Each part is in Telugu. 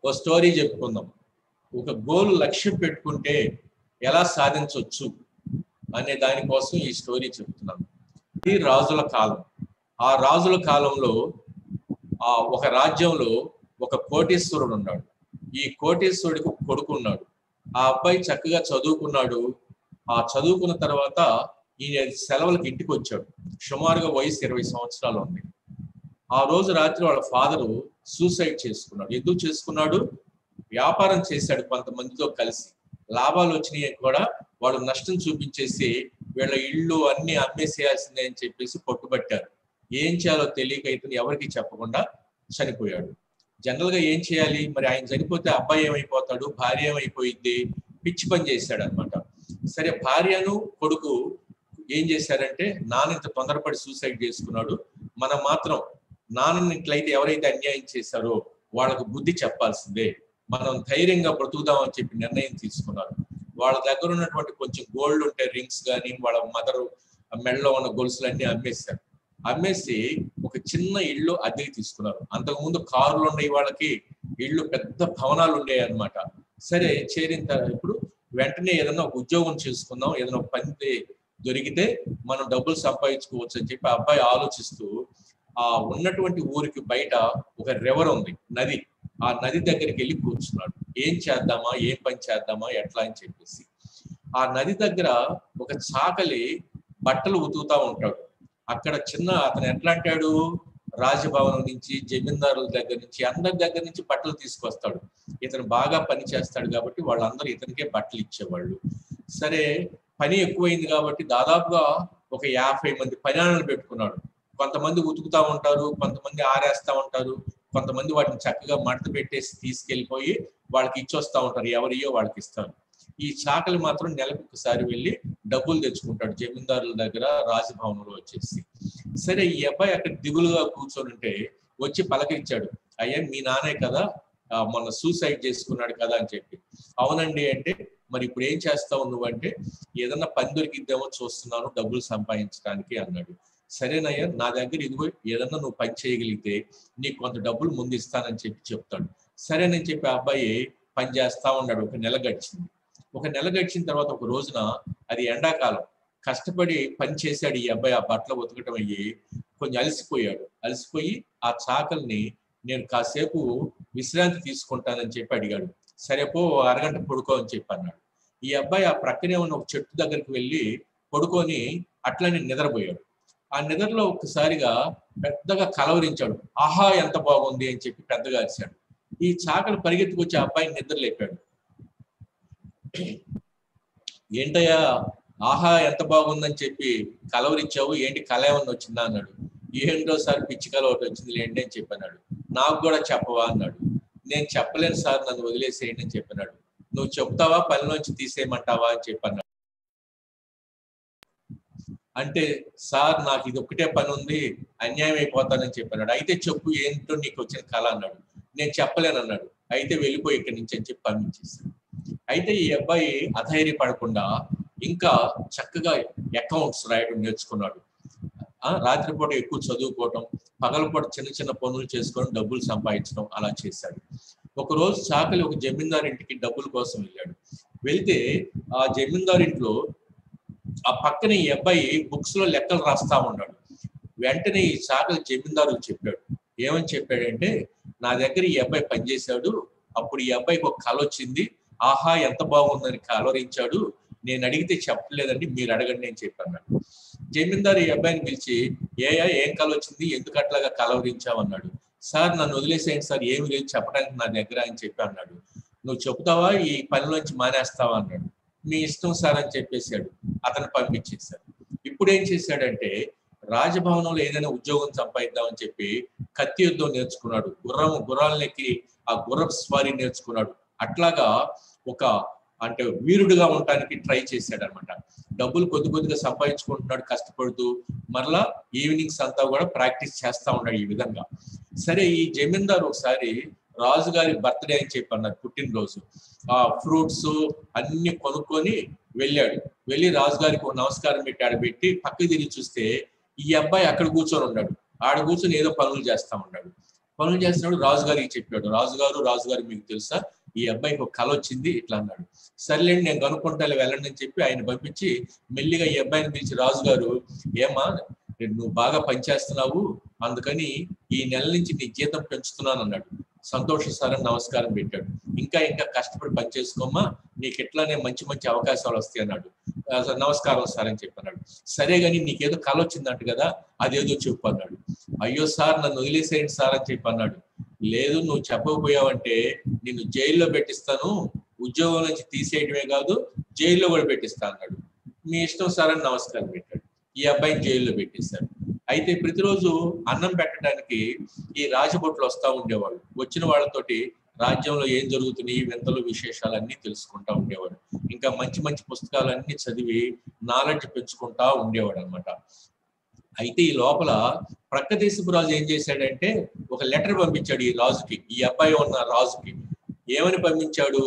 ఒక స్టోరీ చెప్పుకుందాం ఒక గోల్ లక్ష్యం పెట్టుకుంటే ఎలా సాధించవచ్చు అనే దానికోసం ఈ స్టోరీ చెప్తున్నాను ఇది రాజుల కాలం ఆ రాజుల కాలంలో ఆ ఒక రాజ్యంలో ఒక కోటేశ్వరుడు ఉన్నాడు ఈ కోటేశ్వరుడికి ఒక కొడుకు ఉన్నాడు ఆ అబ్బాయి చక్కగా చదువుకున్నాడు ఆ చదువుకున్న తర్వాత ఈయన సెలవులకి ఇంటికి వచ్చాడు సుమారుగా వయసు ఇరవై సంవత్సరాలు ఉంది ఆ రోజు రాత్రి వాళ్ళ ఫాదరు సూసైడ్ చేసుకున్నాడు ఎందుకు చేసుకున్నాడు వ్యాపారం చేశాడు కొంతమందితో కలిసి లాభాలు వచ్చినాయి కూడా వాళ్ళు నష్టం చూపించేసి వీళ్ళ ఇళ్ళు అన్ని అమ్మేసేయాల్సిందే అని చెప్పేసి పట్టుబట్టారు ఏం చేయాలో తెలియక ఇతను ఎవరికి చెప్పకుండా చనిపోయాడు జనరల్ గా ఏం చేయాలి మరి ఆయన చనిపోతే అబ్బాయి ఏమైపోతాడు భార్య ఏమైపోయింది పిచ్చి పని చేశాడు అనమాట సరే భార్యను కొడుకు ఏం చేశారంటే నాన్న ఇంత తొందరపడి సూసైడ్ చేసుకున్నాడు మనం మాత్రం నాన్నని ఇట్లయితే ఎవరైతే అన్యాయం చేశారో వాళ్ళకు బుద్ధి చెప్పాల్సిందే మనం ధైర్యంగా బ్రతుకుదాం అని చెప్పి నిర్ణయం తీసుకున్నారు వాళ్ళ దగ్గర ఉన్నటువంటి కొంచెం గోల్డ్ ఉంటే రింగ్స్ కానీ వాళ్ళ మదర్ మెడలో ఉన్న గొలుసులన్నీ అమ్మేశారు అమ్మేసి ఒక చిన్న ఇల్లు అద్దెకి తీసుకున్నారు అంతకుముందు కారులు ఉండే వాళ్ళకి ఇళ్ళు పెద్ద భవనాలు ఉండేవి అనమాట సరే చేరిన తర్వాత ఇప్పుడు వెంటనే ఏదైనా ఒక ఉద్యోగం చేసుకుందాం ఏదైనా ఒక పని దొరికితే మనం డబ్బులు సంపాదించుకోవచ్చు అని చెప్పి ఆ అబ్బాయి ఆలోచిస్తూ ఆ ఉన్నటువంటి ఊరికి బయట ఒక రివర్ ఉంది నది ఆ నది దగ్గరికి వెళ్ళి కూర్చున్నాడు ఏం చేద్దామా ఏం పని చేద్దామా ఎట్లా అని చెప్పేసి ఆ నది దగ్గర ఒక చాకలి బట్టలు ఉతుకుతా ఉంటాడు అక్కడ చిన్న అతను ఎట్లా అంటాడు రాజభవనం నుంచి జమీందారుల దగ్గర నుంచి అందరి దగ్గర నుంచి బట్టలు తీసుకొస్తాడు ఇతను బాగా పని చేస్తాడు కాబట్టి వాళ్ళందరూ ఇతనికే బట్టలు ఇచ్చేవాళ్ళు సరే పని ఎక్కువైంది కాబట్టి దాదాపుగా ఒక యాభై మంది పనియాలను పెట్టుకున్నాడు కొంతమంది ఉతుకుతా ఉంటారు కొంతమంది ఆరేస్తా ఉంటారు కొంతమంది వాటిని చక్కగా మడత పెట్టేసి తీసుకెళ్ళిపోయి వాళ్ళకి ఇచ్చొస్తా ఉంటారు ఎవరియో వాళ్ళకి ఇస్తారు ఈ చాకలి మాత్రం నెలకు ఒకసారి వెళ్ళి డబ్బులు తెచ్చుకుంటాడు జమీందారుల దగ్గర రాజభవనంలో వచ్చేసి సరే ఈ అబ్బాయి అక్కడ దిగులుగా కూర్చొని ఉంటే వచ్చి పలకరించాడు అయ్యా మీ నానే కదా మొన్న సూసైడ్ చేసుకున్నాడు కదా అని చెప్పి అవునండి అంటే మరి ఇప్పుడు ఏం చేస్తావు నువ్వు అంటే ఏదన్నా పని దొరికిద్దామో చూస్తున్నాను డబ్బులు సంపాదించడానికి అన్నాడు సరేనయ్యా నా దగ్గర ఇదిగో ఏదన్నా నువ్వు పని చేయగలిగితే నీకు కొంత డబ్బులు ముందు ఇస్తానని చెప్పి చెప్తాడు సరేనని చెప్పి ఆ అబ్బాయి పని చేస్తా ఉన్నాడు ఒక నెల గడిచింది ఒక నెల గడిచిన తర్వాత ఒక రోజున అది ఎండాకాలం కష్టపడి పని చేశాడు ఈ అబ్బాయి ఆ బట్టలు ఉతకటం అయ్యి కొంచెం అలసిపోయాడు అలసిపోయి ఆ చాకల్ని నేను కాసేపు విశ్రాంతి తీసుకుంటానని చెప్పి అడిగాడు సరే పో అరగంట పడుకో అని చెప్పి అన్నాడు ఈ అబ్బాయి ఆ ప్రక్కనే ఉన్న ఒక చెట్టు దగ్గరికి వెళ్ళి పడుకొని అట్లనే నిద్రపోయాడు ఆ నిద్రలో ఒక్కసారిగా పెద్దగా కలవరించాడు ఆహా ఎంత బాగుంది అని చెప్పి పెద్దగా అరిచాడు ఈ చాకలు పరిగెత్తుకొచ్చి ఆ అబ్బాయిని నిద్ర లేపాడు ఏంటయ్యా ఆహా ఎంత బాగుందని చెప్పి కలవరిచ్చావు ఏంటి కళ ఏమన్నా వచ్చిందా అన్నాడు ఏంటో సార్ పిచ్చి కల ఒకటి వచ్చింది ఏంటి అని చెప్పన్నాడు నాకు కూడా చెప్పవా అన్నాడు నేను చెప్పలేను సార్ నన్ను వదిలేసేయండి అని చెప్పినాడు నువ్వు చెప్తావా పనిలోంచి తీసేయమంటావా అని చెప్పన్నాడు అంటే సార్ నాకు ఇది ఒక్కటే పని ఉంది అన్యాయం అయిపోతానని చెప్పన్నాడు అయితే చెప్పు ఏంటో నీకు వచ్చిన కళ అన్నాడు నేను చెప్పలేను అన్నాడు అయితే వెళ్ళిపోయి ఇక్కడి నుంచి అని చెప్పి పంపించేశాడు అయితే ఈ అబ్బాయి అధైర్యపడకుండా ఇంకా చక్కగా అకౌంట్స్ రాయడం నేర్చుకున్నాడు రాత్రిపూట ఎక్కువ చదువుకోవటం పగలపూట చిన్న చిన్న పనులు చేసుకొని డబ్బులు సంపాదించడం అలా చేశాడు ఒక రోజు చాకలి ఒక జమీందారు ఇంటికి డబ్బుల కోసం వెళ్ళాడు వెళ్తే ఆ జమీందారు ఇంట్లో ఆ పక్కన ఈ అబ్బాయి బుక్స్ లో లెక్కలు రాస్తా ఉన్నాడు వెంటనే ఈ చాకలి జమీందారు చెప్పాడు ఏమని చెప్పాడంటే నా దగ్గర ఈ అబ్బాయి పనిచేశాడు అప్పుడు ఈ అబ్బాయికి ఒక కళ వచ్చింది ఆహా ఎంత బాగుందని కలవరించాడు నేను అడిగితే చెప్పలేదండి మీరు అడగండి అని చెప్పాను జమీందారు ఈ అబ్బాయిని పిలిచి ఏయా ఏం కళ వచ్చింది ఎందుకు అట్లాగా కలవరించావు అన్నాడు సార్ నన్ను వదిలేసేయండి సార్ ఏమి లేదు చెప్పడానికి నా దగ్గర అని చెప్పి అన్నాడు నువ్వు చెప్తావా ఈ పనిలోంచి మానేస్తావా అన్నాడు మీ ఇష్టం సార్ అని చెప్పేశాడు అతను పంపించేశాడు ఇప్పుడు ఏం చేశాడంటే రాజభవనంలో ఏదైనా ఉద్యోగం సంపాదిద్దామని చెప్పి కత్తి యుద్ధం నేర్చుకున్నాడు గుర్రం గుర్రాలకి ఆ గుర్రపు స్వారీ నేర్చుకున్నాడు అట్లాగా ఒక అంటే వీరుడుగా ఉండటానికి ట్రై చేశాడు అనమాట డబ్బులు కొద్ది కొద్దిగా సంపాదించుకుంటున్నాడు కష్టపడుతూ మరలా ఈవినింగ్స్ అంతా కూడా ప్రాక్టీస్ చేస్తా ఉన్నాడు ఈ విధంగా సరే ఈ జమీందారు ఒకసారి రాజుగారి బర్త్డే అని చెప్పి అన్నారు పుట్టినరోజు ఆ ఫ్రూట్స్ అన్ని కొనుక్కొని వెళ్ళాడు వెళ్ళి రాజుగారికి ఒక నమస్కారం పెట్టి ఆడబెట్టి పక్కకి తిరిగి చూస్తే ఈ అబ్బాయి అక్కడ కూర్చొని ఉన్నాడు ఆడ కూర్చొని ఏదో పనులు చేస్తా ఉన్నాడు పనులు చేస్తున్నాడు రాజుగారికి చెప్పాడు రాజుగారు రాజుగారు మీకు తెలుసా ఈ అబ్బాయికి ఒక కళ వచ్చింది ఇట్లా అన్నాడు సర్లేండి నేను కనుక్కుంటాను వెళ్ళండి అని చెప్పి ఆయన పంపించి మెల్లిగా ఈ అబ్బాయిని పిలిచి రాజుగారు ఏమా నువ్వు బాగా పనిచేస్తున్నావు అందుకని ఈ నెల నుంచి నీ జీతం పెంచుతున్నాను అన్నాడు సంతోష సార్ అని నమస్కారం పెట్టాడు ఇంకా ఇంకా కష్టపడి పని చేసుకోమా నీకు ఎట్లానే మంచి మంచి అవకాశాలు వస్తాయి అన్నాడు ఆ, నమస్కారం సార్ అని చెప్పన్నాడు సరే గాని నీకేదో కళ వచ్చిందంట కదా అదేదో చెప్పు అన్నాడు అయ్యో సార్ నన్ను వదిలేసేయండి సార్ అని చెప్పి అన్నాడు లేదు నువ్వు చెప్పకపోయావంటే నిన్ను జైల్లో పెట్టిస్తాను ఉద్యోగం నుంచి తీసేయడమే కాదు జైల్లో కూడా పెట్టిస్తా అన్నాడు మీ ఇష్టం సార్ అని నమస్కారం పెట్టాడు ఈ అబ్బాయిని జైల్లో పెట్టేశారు అయితే ప్రతిరోజు అన్నం పెట్టడానికి ఈ రాజభట్లు వస్తూ ఉండేవాళ్ళు వచ్చిన వాళ్ళతోటి రాజ్యంలో ఏం జరుగుతున్నాయి వింతలు విశేషాలు అన్ని తెలుసుకుంటా ఉండేవాడు ఇంకా మంచి మంచి పుస్తకాలన్నీ చదివి నాలెడ్జ్ పెంచుకుంటా ఉండేవాడు అనమాట అయితే ఈ లోపల ప్రక్క దేశపు రాజు ఏం చేశాడంటే ఒక లెటర్ పంపించాడు ఈ రాజుకి ఈ అబ్బాయి ఉన్న రాజుకి ఏమని పంపించాడు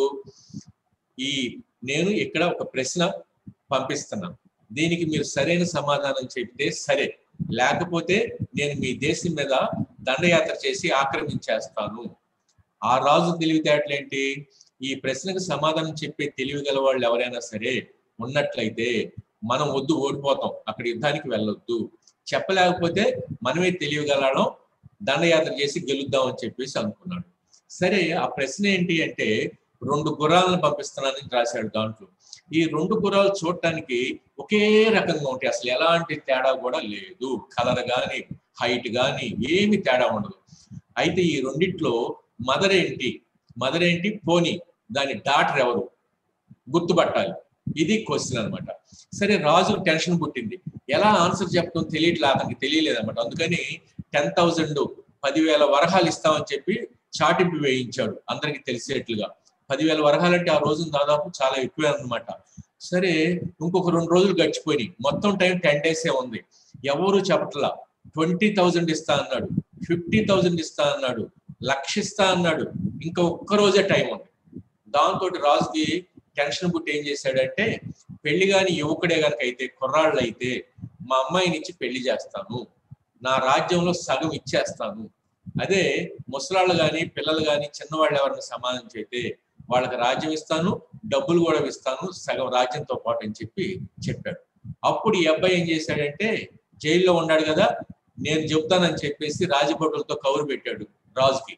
ఈ నేను ఇక్కడ ఒక ప్రశ్న పంపిస్తున్నాను దీనికి మీరు సరైన సమాధానం చెప్తే సరే లేకపోతే నేను మీ దేశం మీద దండయాత్ర చేసి ఆక్రమించేస్తాను ఆ రాజు తెలివితేటలేంటి ఈ ప్రశ్నకు సమాధానం చెప్పే తెలివి గల వాళ్ళు ఎవరైనా సరే ఉన్నట్లయితే మనం వద్దు ఓడిపోతాం అక్కడ యుద్ధానికి వెళ్ళొద్దు చెప్పలేకపోతే మనమే తెలియగలడం దండయాత్ర చేసి గెలుద్దాం అని చెప్పేసి అనుకున్నాడు సరే ఆ ప్రశ్న ఏంటి అంటే రెండు గుర్రాలను పంపిస్తున్నానని రాశాడు దాంట్లో ఈ రెండు గుర్రాలు చూడటానికి ఒకే రకంగా ఉంటాయి అసలు ఎలాంటి తేడా కూడా లేదు కలర్ గాని హైట్ గాని ఏమి తేడా ఉండదు అయితే ఈ రెండిట్లో మదర్ ఏంటి మదర్ ఏంటి పోనీ దాని డాటర్ ఎవరు గుర్తుపట్టాలి ఇది క్వశ్చన్ అన్నమాట సరే రాజు టెన్షన్ పుట్టింది ఎలా ఆన్సర్ చెప్పడం తెలియట్లే అతనికి తెలియలేదు అనమాట అందుకని టెన్ థౌజండ్ పదివేల వరహాలు ఇస్తామని చెప్పి చాటింపు వేయించాడు అందరికి తెలిసేట్లుగా పదివేల వరహాలు అంటే ఆ రోజున దాదాపు చాలా ఎక్కువే అన్నమాట సరే ఇంకొక రెండు రోజులు గడిచిపోయినాయి మొత్తం టైం టెన్ డేసే ఉంది ఎవరు చెప్పట్లా ట్వంటీ థౌజండ్ ఇస్తా అన్నాడు ఫిఫ్టీ థౌజండ్ ఇస్తా అన్నాడు లక్ష ఇస్తా అన్నాడు ఇంకా ఒక్క రోజే టైం ఉంది దాంతో రాజుకి టెన్షన్ పుట్టి ఏం చేశాడంటే పెళ్లి కాని యువకుడే గనక అయితే కుర్రాళ్ళు అయితే మా అమ్మాయిని ఇచ్చి పెళ్లి చేస్తాను నా రాజ్యంలో సగం ఇచ్చేస్తాను అదే ముసలాళ్ళు కానీ పిల్లలు కానీ చిన్నవాళ్ళు ఎవరైనా సమానం చేస్తే వాళ్ళకి రాజ్యం ఇస్తాను డబ్బులు కూడా ఇస్తాను సగం రాజ్యంతో పాటు అని చెప్పి చెప్పాడు అప్పుడు ఈ అబ్బాయి ఏం చేశాడంటే జైల్లో ఉన్నాడు కదా నేను చెప్తానని చెప్పేసి రాజభటులతో కౌరు పెట్టాడు రాజుకి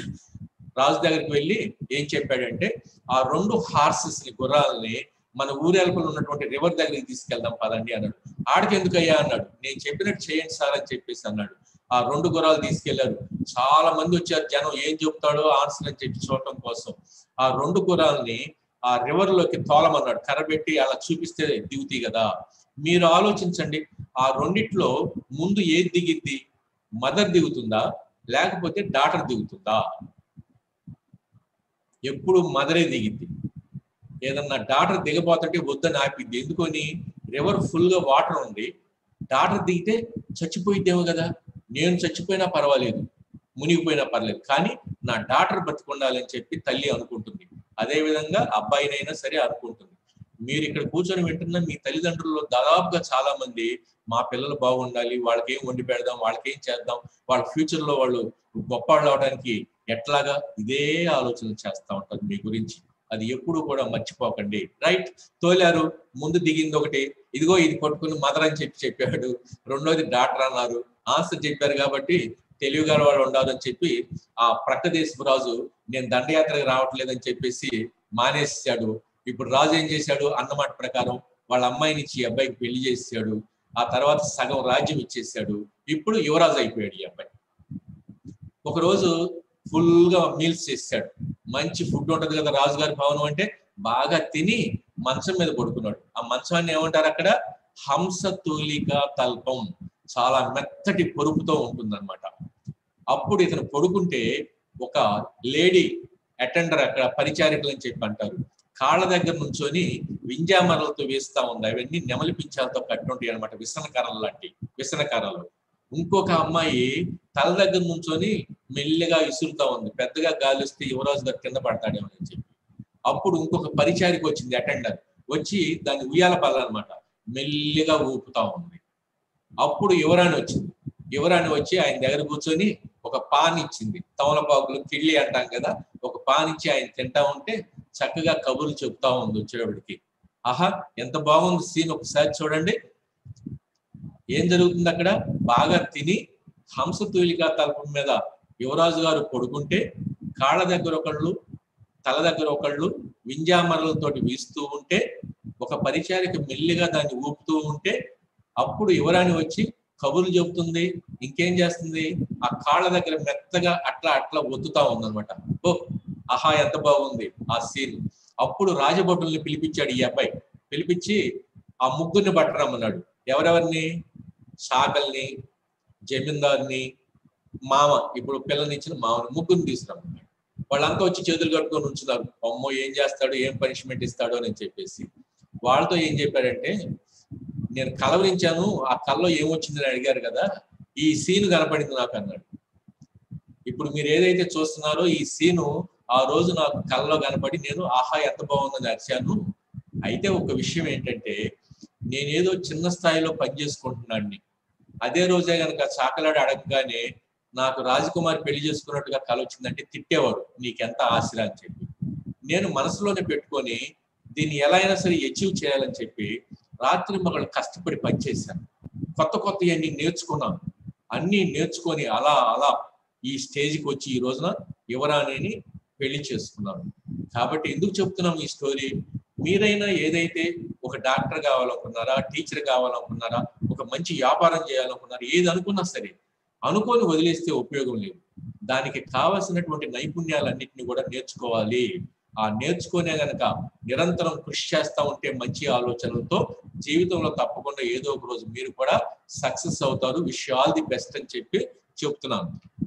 రాజు దగ్గరికి వెళ్ళి ఏం చెప్పాడంటే ఆ రెండు హార్సెస్ ని గుర్రాలని మన ఊరేల్పలు ఉన్నటువంటి రివర్ దగ్గరికి తీసుకెళ్దాం పదండి అన్నాడు ఆడికి ఎందుకయ్యా అన్నాడు నేను చెప్పినట్టు చేయండి సార్ అని చెప్పేసి అన్నాడు ఆ రెండు గుర్రాలు తీసుకెళ్లారు చాలా మంది వచ్చారు జనం ఏం చెప్తాడో ఆన్సర్ అని చెప్పి చూడటం కోసం ఆ రెండు గుర్రాలని ఆ రివర్ లోకి తోలమన్నాడు కర్రబెట్టి అలా చూపిస్తే దిగుతాయి కదా మీరు ఆలోచించండి ఆ రెండిట్లో ముందు ఏది దిగిద్ది మదర్ దిగుతుందా లేకపోతే డాటర్ దిగుతుందా ఎప్పుడు మదరే దిగిద్ది ఏదన్నా డాటర్ దిగబోతుంటే వద్దని ఆపిద్ది ఎందుకని రివర్ ఫుల్ గా వాటర్ ఉంది డాటర్ దిగితే చచ్చిపోయిద్దేమో కదా నేను చచ్చిపోయినా పర్వాలేదు మునిగిపోయినా పర్లేదు కానీ నా డాటర్ బతికుండాలని చెప్పి తల్లి అనుకుంటుంది అదే విధంగా అబ్బాయినైనా సరే అనుకుంటుంది మీరు ఇక్కడ కూర్చొని వింటున్న మీ తల్లిదండ్రుల్లో దాదాపుగా చాలా మంది మా పిల్లలు బాగుండాలి వాళ్ళకి ఏం వండి పెడదాం వాళ్ళకి ఏం చేద్దాం వాళ్ళ ఫ్యూచర్ లో వాళ్ళు గొప్ప వాళ్ళు అవడానికి ఎట్లాగా ఇదే ఆలోచన చేస్తా ఉంటారు మీ గురించి అది ఎప్పుడు కూడా మర్చిపోకండి రైట్ తోలారు ముందు దిగింది ఒకటి ఇదిగో ఇది పట్టుకుని మదర్ అని చెప్పి చెప్పాడు రెండోది డాక్టర్ అన్నారు ఆన్సర్ చెప్పారు కాబట్టి తెలివిగా వాళ్ళు ఉండాలని చెప్పి ఆ ప్రక్క దేశపు రాజు నేను దండయాత్రకు రావట్లేదని చెప్పేసి మానేసాడు ఇప్పుడు రాజు ఏం చేశాడు అన్నమాట ప్రకారం వాళ్ళ అమ్మాయిని ఇచ్చి ఈ అబ్బాయికి పెళ్లి చేసాడు ఆ తర్వాత సగం రాజ్యం ఇచ్చేసాడు ఇప్పుడు యువరాజు అయిపోయాడు ఈ అబ్బాయి ఒకరోజు ఫుల్ గా మీల్స్ చేశాడు మంచి ఫుడ్ ఉంటది కదా రాజుగారి భవనం అంటే బాగా తిని మంచం మీద పడుకున్నాడు ఆ మంచాన్ని ఏమంటారు అక్కడ హంస తూలిక తల్పం చాలా మెత్తటి పొరుపుతో ఉంటుందన్నమాట అప్పుడు ఇతను పడుకుంటే ఒక లేడీ అటెండర్ అక్కడ పరిచారికలు అని చెప్పి అంటారు కాళ్ళ దగ్గర నుంచొని వింజామరలతో వేస్తా ఉంది అవన్నీ నెమలి పించాలతో కట్టుంటాయి అనమాట విసనకర్రలు లాంటి విసనకర్రలు ఇంకొక అమ్మాయి తల దగ్గర నుంచొని మెల్లిగా విసురుతా ఉంది పెద్దగా గాలి వస్తే యువరాజు గారు కింద పడతాడేమో అని చెప్పి అప్పుడు ఇంకొక పరిచారికి వచ్చింది అటెండర్ వచ్చి దాన్ని ఉయ్యాల పడాలన్నమాట మెల్లిగా ఊపుతా ఉంది అప్పుడు యువరాణి వచ్చింది యువరాణి వచ్చి ఆయన దగ్గర కూర్చొని ఒక పాన్ ఇచ్చింది తమలపాకులు కిళ్ళి అంటాం కదా ఒక పాన్ ఇచ్చి ఆయన తింటా ఉంటే చక్కగా కబుర్లు చెప్తా ఉంది వచ్చేటప్పటికి ఆహా ఎంత బాగుంది సీన్ ఒకసారి చూడండి ఏం జరుగుతుంది అక్కడ బాగా తిని హంస తూలిక తలపం మీద యువరాజు గారు పడుకుంటే కాళ్ళ దగ్గర ఒకళ్ళు తల దగ్గర ఒకళ్ళు వింజామరలతోటి వీస్తూ ఉంటే ఒక పరిచారిక మెల్లిగా దాన్ని ఊపుతూ ఉంటే అప్పుడు యువరాణి వచ్చి కబుర్లు చెబుతుంది ఇంకేం చేస్తుంది ఆ కాళ్ళ దగ్గర మెత్తగా అట్లా అట్లా ఒత్తుతా ఉందన్నమాట ఓ ఆహా ఎంత బాగుంది ఆ సీన్ అప్పుడు రాజభటుల్ని పిలిపించాడు ఈ అబ్బాయి పిలిపించి ఆ ముగ్గురిని పట్టరమ్మన్నాడు ఎవరెవరిని షాకల్ని జమీందార్ని మామ ఇప్పుడు పిల్లనిచ్చిన మామని ముగ్గురిని తీసుకురమ్మన్నాడు వాళ్ళంతా వచ్చి చేతులు కట్టుకొని ఉంచున్నారు అమ్మో ఏం చేస్తాడు ఏం పనిష్మెంట్ ఇస్తాడు అని చెప్పేసి వాళ్ళతో ఏం చెప్పారంటే నేను కలవరించాను ఆ కల్లో ఏమొచ్చిందని అడిగారు కదా ఈ సీన్ కనపడింది నాకు అన్నాడు ఇప్పుడు మీరు ఏదైతే చూస్తున్నారో ఈ సీను ఆ రోజు నాకు కల్లో కనపడి నేను ఆహా ఎంత బాగుందని అరిచాను అయితే ఒక విషయం ఏంటంటే నేనేదో చిన్న స్థాయిలో పనిచేసుకుంటున్నాడిని అదే రోజే గనక చాకలాడి అడగగానే నాకు రాజకుమారి పెళ్లి చేసుకున్నట్టుగా కల వచ్చిందంటే తిట్టేవాడు నీకెంత ఆశరా అని చెప్పి నేను మనసులోనే పెట్టుకొని దీన్ని ఎలా అయినా సరే అచీవ్ చేయాలని చెప్పి రాత్రి మగళ్ళు కష్టపడి పనిచేశాను కొత్త కొత్త అన్ని నేర్చుకున్నాను అన్ని నేర్చుకొని అలా అలా ఈ స్టేజ్కి వచ్చి ఈ రోజున యువరాణిని పెళ్లి చేసుకున్నాను కాబట్టి ఎందుకు చెప్తున్నాం ఈ స్టోరీ మీరైనా ఏదైతే ఒక డాక్టర్ కావాలనుకున్నారా టీచర్ కావాలనుకున్నారా ఒక మంచి వ్యాపారం చేయాలనుకున్నారా ఏది అనుకున్నా సరే అనుకొని వదిలేస్తే ఉపయోగం లేదు దానికి కావలసినటువంటి నైపుణ్యాలన్నింటినీ కూడా నేర్చుకోవాలి ఆ నేర్చుకునే గనక నిరంతరం కృషి చేస్తా ఉంటే మంచి ఆలోచనలతో జీవితంలో తప్పకుండా ఏదో ఒక రోజు మీరు కూడా సక్సెస్ అవుతారు విష్ ఆల్ ది బెస్ట్ అని చెప్పి చెప్తున్నాను